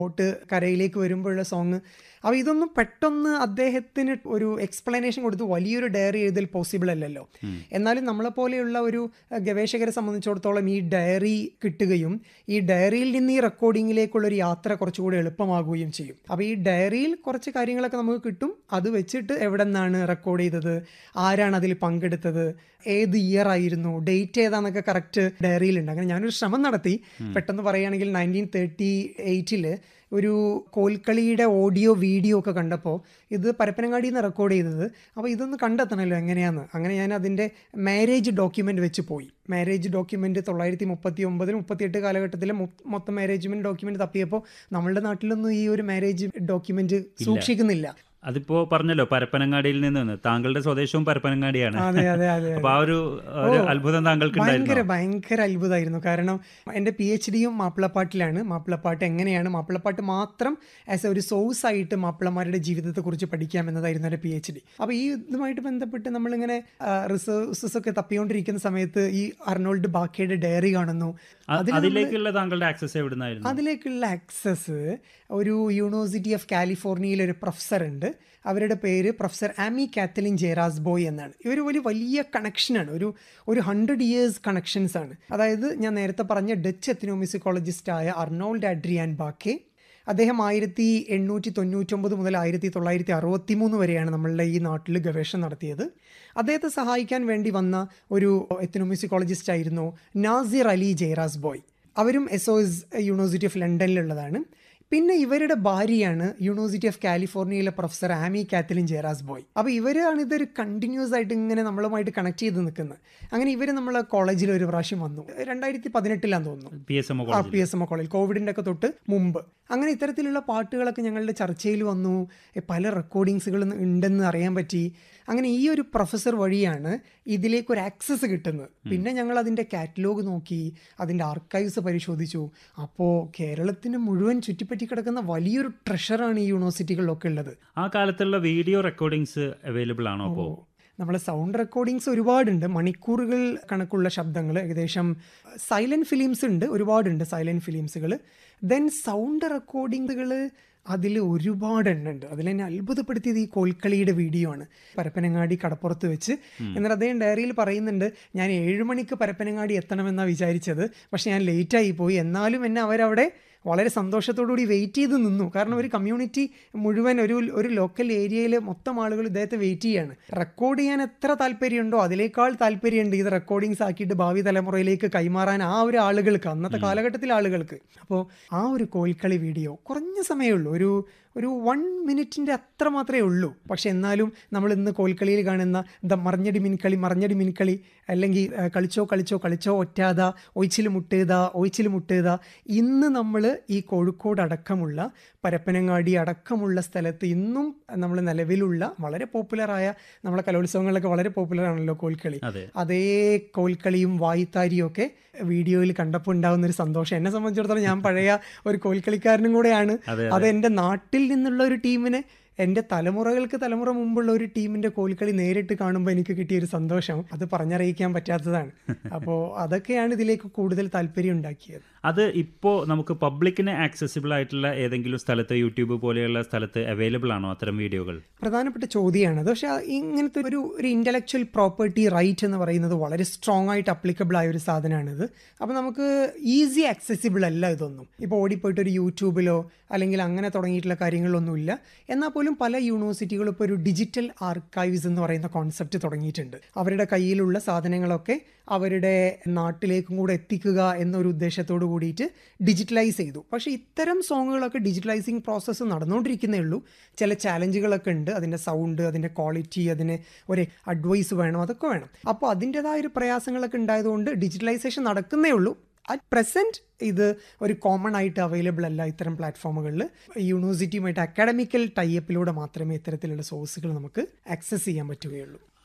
boat കരയിലേക്ക് വരുമ്പോഴുള്ള song അപ്പോൾ ഇതൊന്നും പെട്ടെന്ന് അദ്ദേഹത്തിന് ഒരു എക്സ്പ്ലനേഷൻ കൊടുത്ത് വലിയൊരു ഡയറി എഴുതൽ പോസിബിൾ അല്ലല്ലോ എന്നാലും നമ്മളെപ്പോലെയുള്ള ഒരു അഹ്, ഗവേഷകരെ സംബന്ധിച്ചിടത്തോളം ഈ ഡയറി കിട്ടുകയും ഈ ഡയറിയിൽ നിന്ന് ഈ റെക്കോർഡിങ്ങിലേക്കുള്ള ഒരു യാത്ര കുറച്ചുകൂടി എളുപ്പമാകുകയും ചെയ്യും അപ്പോൾ ഈ ഡയറിയിൽ കുറച്ച് കാര്യങ്ങളൊക്കെ നമുക്ക് കിട്ടും അത് വെച്ചിട്ട് എവിടെ നിന്നാണ് റെക്കോർഡ് ചെയ്തത് ആരാണ് അതിൽ പങ്കെടുത്തത് ഏത് ഇയർ ആയിരുന്നു ഡേറ്റ് ഏതാന്നൊക്കെ കറക്റ്റ് ഡയറിയിലുണ്ട് അങ്ങനെ ഞാനൊരു ശ്രമം നടത്തി പെട്ടെന്ന് പറയുകയാണെങ്കിൽ നയൻറ്റീൻ തേർട്ടി എയ്റ്റില് ഒരു കോൽക്കളിയുടെ ഓഡിയോ വീഡിയോ ഒക്കെ കണ്ടപ്പോൾ ഇത് പരപ്പനങ്ങാടിയിൽ നിന്ന് റെക്കോർഡ് ചെയ്തത് അപ്പോൾ ഇതൊന്ന് കണ്ടെത്തണമല്ലോ എങ്ങനെയാന്ന് അങ്ങനെ ഞാൻ അതിൻ്റെ മാരേജ് ഡോക്യുമെൻ്റ് വെച്ച് പോയി മാരേജ് ഡോക്യുമെൻ്റ് തൊള്ളായിരത്തി മുപ്പത്തി ഒമ്പതിൽ മുപ്പത്തിയെട്ട് കാലഘട്ടത്തിലെ മൊ- മൊത്തം മാരേജ്മെൻറ്റ് ഡോക്യുമെൻ്റ് തപ്പിയപ്പോൾ നമ്മളുടെ നാട്ടിലൊന്നും ഈ ഒരു മാരേജ് ഡോക്യുമെൻ്റ് സൂക്ഷിക്കുന്നില്ല അതിപ്പോ പറഞ്ഞല്ലോ പരപ്പനങ്ങാടിയിൽ നിന്ന് താങ്കളുടെ സ്വദേശവും പരപ്പനങ്ങാടിയാണ് അതെ അതെ അതെ അപ്പൊ ആ ഒരു ഒരു അത്ഭുതം താങ്കൾക്ക് ഭയങ്കര ഉണ്ടായിരുന്നു ഭയങ്കര അത്ഭുതമായിരുന്നു കാരണം എൻ്റെ പി എച്ച് ഡിയും മാപ്പിളപ്പാട്ടിലാണ് മാപ്പിളപ്പാട്ട് എങ്ങനെയാണ് മാപ്പിളപ്പാട്ട് മാത്രം ആസ് എ ഒരു സോഴ്സ് ആയിട്ട് മാപ്പിളമാരുടെ ജീവിതത്തെക്കുറിച്ച് പഠിക്കാം എന്നതായിരുന്നു എൻ്റെ പി എച്ച് ഡി അപ്പോൾ ഈ ഇതുമായിട്ട് ബന്ധപ്പെട്ട് നമ്മളിങ്ങനെ റിസോഴ്സസ് ഒക്കെ തപ്പിക്കൊണ്ടിരിക്കുന്ന സമയത്ത് ഈ അർണോൾഡ് ബാക്കയുടെ ഡയറി കാണുന്നു അ- അതിലേക്കുള്ള താങ്കളുടെ ആക്സസ് എവിടുന്നായിരുന്നു അതിലേക്കുള്ള ആക്സസ് ഒരു യൂണിവേഴ്സിറ്റി ഓഫ് കാലിഫോർണിയയിലെ ഒരു പ്രൊഫസർ ഉണ്ട് അവരുടെ പേര് professor Amy Catlin Jairazbhoy എന്നാണ് ഇവർ ഒരു വലിയ കണക്ഷനാണ് ഒരു ഒരു ഹൺഡ്രഡ് ഇയേഴ്സ് കണക്ഷൻസ് ആണ് അതായത് ഞാൻ നേരത്തെ പറഞ്ഞ ഡച്ച് എത്തനോമിസിക്കോളജിസ്റ്റായ അർണോൾഡ് അഡ്രിയാൻ ബാക്കെ അദ്ദേഹം ആയിരത്തി എണ്ണൂറ്റി തൊണ്ണൂറ്റൊമ്പത് മുതൽ ആയിരത്തി തൊള്ളായിരത്തി അറുപത്തി മൂന്ന് വരെയാണ് നമ്മളുടെ ഈ നാട്ടിൽ ഗവേഷണം നടത്തിയത് അദ്ദേഹത്തെ സഹായിക്കാൻ വേണ്ടി വന്ന ഒരു എത്തനോമിസിക്കോളജിസ്റ്റ് ആയിരുന്നു നാസിർ അലി ജയറാസ് ബോയ് അവരും S O S university of ലണ്ടനിലുള്ളതാണ് പിന്നെ ഇവരുടെ ഭാര്യയാണ് യൂണിവേഴ്സിറ്റി ഓഫ് കാലിഫോർണിയയിലെ professor Amy Catlin Jairazbhoy അപ്പോൾ ഇവരാണ് ഇതൊരു കണ്ടിന്യൂസ് ആയിട്ട് ഇങ്ങനെ നമ്മളുമായിട്ട് കണക്ട് ചെയ്ത് നിൽക്കുന്നത് അങ്ങനെ ഇവർ നമ്മളെ കോളേജിൽ ഒരു പ്രാവശ്യം വന്നു രണ്ടായിരത്തി പതിനെട്ടിലാന്ന് തോന്നുന്നു പി എസ് എം ആ പി എസ് എം കോളേജ് കോവിഡിൻ്റെ ഒക്കെ തൊട്ട് മുമ്പ് അങ്ങനെ ഇത്തരത്തിലുള്ള പാട്ടുകളൊക്കെ ഞങ്ങളുടെ ചർച്ചയിൽ വന്നു എ, പല റെക്കോർഡിങ്സുകൾ ഉണ്ടെന്ന് അറിയാൻ പറ്റി അങ്ങനെ ഈ ഒരു പ്രൊഫസർ വഴിയാണ് ഇതിലേക്ക് ഒരു ആക്സസ് കിട്ടുന്നത് പിന്നെ ഞങ്ങൾ അതിൻ്റെ കാറ്റലോഗ് നോക്കി അതിൻ്റെ ആർക്കൈവ്സ് പരിശോധിച്ചു അപ്പോൾ കേരളത്തിന് മുഴുവൻ ചുറ്റിപ്പറ്റി കിടക്കുന്ന വലിയൊരു ട്രഷറാണ് ഈ യൂണിവേഴ്സിറ്റികളിലൊക്കെ ഉള്ളത് ആ കാലത്തുള്ള വീഡിയോ റെക്കോർഡിങ്സ് അവൈലബിൾ ആണോ അപ്പോ നമ്മൾ സൗണ്ട് റെക്കോർഡിങ്സ് ഒരുപാടുണ്ട് മണിക്കൂറുകൾ കണക്കുള്ള ശബ്ദങ്ങൾ ഏകദേശം സൈലൻറ്റ് ഫിലിംസ് ഉണ്ട് ഒരുപാടുണ്ട് സൈലൻറ്റ് ഫിലിംസുകൾ ദെൻ സൗണ്ട് റെക്കോർഡിങ്ങുകൾ അതിൽ ഒരുപാട് എണ്ണം ഉണ്ട് അതിൽ എന്നെ അത്ഭുതപ്പെടുത്തിയത് ഈ കോൽക്കളിയുടെ വീഡിയോ ആണ് പരപ്പനങ്ങാടി കടപ്പുറത്ത് വെച്ച് എന്നാൽ അദ്ദേഹം ഡയറിയിൽ പറയുന്നുണ്ട് ഞാൻ ഏഴ് മണിക്ക് പരപ്പനങ്ങാടി എത്തണമെന്നാണ് വിചാരിച്ചത് പക്ഷെ ഞാൻ ലേറ്റായി പോയി എന്നാലും എന്നെ അവരവിടെ വളരെ സന്തോഷത്തോടുകൂടി വെയിറ്റ് ചെയ്ത് നിന്നു കാരണം ഒരു കമ്മ്യൂണിറ്റി മുഴുവൻ ഒരു ഒരു ലോക്കൽ ഏരിയയിൽ മൊത്തം ആളുകൾ ഇദ്ദേഹത്തെ വെയിറ്റ് ചെയ്യാണ് റെക്കോർഡ് ചെയ്യാൻ എത്ര താല്പര്യമുണ്ടോ അതിനേക്കാൾ താല്പര്യമുണ്ട് ഇത് റെക്കോർഡിങ്സ് ആക്കിയിട്ട് ഭാവി തലമുറയിലേക്ക് കൈമാറാൻ ആ ഒരു ആളുകൾക്ക് അന്നത്തെ കാലഘട്ടത്തിലെ ആളുകൾക്ക് അപ്പോൾ ആ ഒരു കോൽക്കളി വീഡിയോ കുറഞ്ഞ സമയമേ ഉള്ളൂ ഒരു ഒരു വൺ മിനിറ്റിൻ്റെ അത്ര മാത്രമേ ഉള്ളൂ പക്ഷെ എന്നാലും നമ്മൾ ഇന്ന് കോൽക്കളിയിൽ കാണുന്ന ദ മറിഞ്ഞടി മിൻകളി മറിഞ്ഞടി മിൻകളി അല്ലെങ്കിൽ ആ, കളിച്ചോ കളിച്ചോ കളിച്ചോ ഒറ്റാത ഒയ്ച്ചിൽ മുട്ടേത ഒയ്ച്ചിൽ മുട്ടേത ഇന്ന് നമ്മൾ ഈ കോഴിക്കോട് അടക്കമുള്ള പരപ്പനങ്ങാടി അടക്കമുള്ള സ്ഥലത്ത് ഇന്നും നമ്മൾ നിലവിലുള്ള വളരെ പോപ്പുലറായ നമ്മളെ കലോത്സവങ്ങളിലൊക്കെ വളരെ പോപ്പുലർ ആണല്ലോ കോൽക്കളി അതെ അതേ കോൽക്കളിയും വായിത്താരിയും ഒക്കെ വീഡിയോയിൽ കണ്ടപ്പോൾ ഉണ്ടാകുന്ന ഒരു സന്തോഷം എന്നെ സംബന്ധിച്ചിടത്തോളം ഞാൻ പഴയ ഒരു കോൽക്കളിക്കാരനും കൂടെയാണ് അതെ, അത് എൻ്റെ നാട്ടിൽ നിന്നുള്ള ഒരു ടീമിനെ എൻ്റെ തലമുറകൾക്ക് തലമുറ മുമ്പുള്ള ഒരു ടീമിൻ്റെ കോൽക്കളി നേരിട്ട് കാണുമ്പോൾ എനിക്ക് കിട്ടിയ ഒരു സന്തോഷം അത് പറഞ്ഞറിയിക്കാൻ പറ്റാത്തതാണ് അപ്പോൾ അതൊക്കെയാണ് ഇതിലേക്ക് കൂടുതൽ താല്പര്യം ഉണ്ടാക്കിയത് അത് ഇപ്പോൾ നമുക്ക് പബ്ലിക്കിന് ആക്സസിബിൾ ആയിട്ടുള്ള ഏതെങ്കിലും സ്ഥലത്ത് യൂട്യൂബ് പോലെയുള്ള സ്ഥലത്ത് അവൈലബിൾ ആണോ അത്തരം വീഡിയോകൾ പ്രധാനപ്പെട്ട ചോദ്യമാണത് പക്ഷെ ആ ഇങ്ങനത്തെ ഒരു ഒരു ഇൻ്റലക്ച്വൽ പ്രോപ്പർട്ടി റൈറ്റ് എന്ന് പറയുന്നത് വളരെ സ്ട്രോങ് ആയിട്ട് അപ്ലിക്കബിൾ ആയ ഒരു സാധനമാണിത് അപ്പോൾ നമുക്ക് ഈസി ആക്സസിബിൾ അല്ല ഇതൊന്നും ഇപ്പോൾ ഓടിപ്പോയിട്ട് ഒരു യൂട്യൂബിലോ അല്ലെങ്കിൽ അങ്ങനെ തുടങ്ങിയിട്ടുള്ള കാര്യങ്ങളിലൊന്നുമില്ല എന്നാൽ പോലും പല യൂണിവേഴ്സിറ്റികളും ഇപ്പോൾ ഒരു ഡിജിറ്റൽ ആർക്കൈവ്സ് എന്ന് പറയുന്ന കോൺസെപ്റ്റ് തുടങ്ങിയിട്ടുണ്ട് അവരുടെ കയ്യിലുള്ള സാധനങ്ങളൊക്കെ അവരുടെ നാട്ടിലേക്കും കൂടെ എത്തിക്കുക എന്നൊരു ഉദ്ദേശത്തോട് കൂടിയിട്ട് ഡിജിറ്റലൈസ് ചെയ്തു പക്ഷേ ഇത്തരം സോങ്ങുകളൊക്കെ ഡിജിറ്റലൈസിങ് പ്രോസസ്സ് നടന്നുകൊണ്ടിരിക്കുന്നേ ഉള്ളൂ ചില ചാലഞ്ചുകളൊക്കെ ഉണ്ട് അതിൻ്റെ സൗണ്ട് അതിൻ്റെ ക്വാളിറ്റി അതിന് ഒരു അഡ്വൈസ് വേണം അതൊക്കെ വേണം അപ്പോൾ അതിൻ്റെതായ ഒരു പ്രയാസങ്ങളൊക്കെ ഉണ്ടായതുകൊണ്ട് ഡിജിറ്റലൈസേഷൻ നടക്കുന്നേ ഉള്ളൂ അറ്റ് പ്രസൻറ്റ് ഇത് ഒരു കോമൺ ആയിട്ട് അവൈലബിൾ അല്ല ഇത്തരം പ്ലാറ്റ്ഫോമുകളിൽ യൂണിവേഴ്സിറ്റിയുമായിട്ട് അക്കാഡമിക്കൽ ടൈപ്പിലൂടെ മാത്രമേ ഇത്തരത്തിലുള്ള സോഴ്സുകൾ നമുക്ക് ആക്സസ് ചെയ്യാൻ പറ്റുകയുള്ളൂ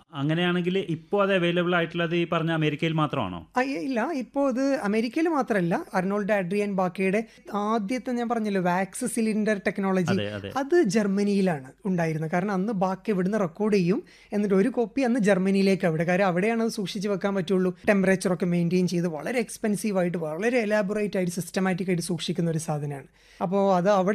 അങ്ങനെയാണെങ്കിൽ ഇപ്പോൾ അത് അവൈലബിൾ ആയിട്ടുള്ളത് ഈ പറഞ്ഞ അമേരിക്കയിൽ മാത്രമാണോ ആ, ഇ- ഇല്ല ഇപ്പോൾ ഇത് അമേരിക്കയിൽ മാത്രമല്ല അർണോൾഡ് ആഡ്രിയൻ ബാക്കയുടെ ആദ്യത്തെ ഞാൻ പറഞ്ഞല്ലോ വാക്സ് സിലിണ്ടർ ടെക്നോളജി അതെ അതെ അത് ജർമ്മനിയിലാണ് ഉണ്ടായിരുന്നത് കാരണം അന്ന് ബാക്കി ഇവിടുന്ന് റെക്കോർഡ് ചെയ്യും എന്നിട്ട് ഒരു കോപ്പി അന്ന് ജർമ്മനിയിലേക്ക് അവിടെ കാര്യം അവിടെയാണ് അത് സൂക്ഷിച്ച് വെക്കാൻ പറ്റുള്ളൂ ടെമ്പറേച്ചർ ഒക്കെ മെയിൻറ്റെയിൻ ചെയ്ത് വളരെ എക്സ്പെൻസീവ് ആയിട്ട് വളരെ എലാബറേറ്റ് ആയിട്ട് സിസ്റ്റമാറ്റിക് ആയിട്ട് സൂക്ഷിക്കുന്ന ഒരു സാധനമാണ് അപ്പോൾ അത് അവിടെ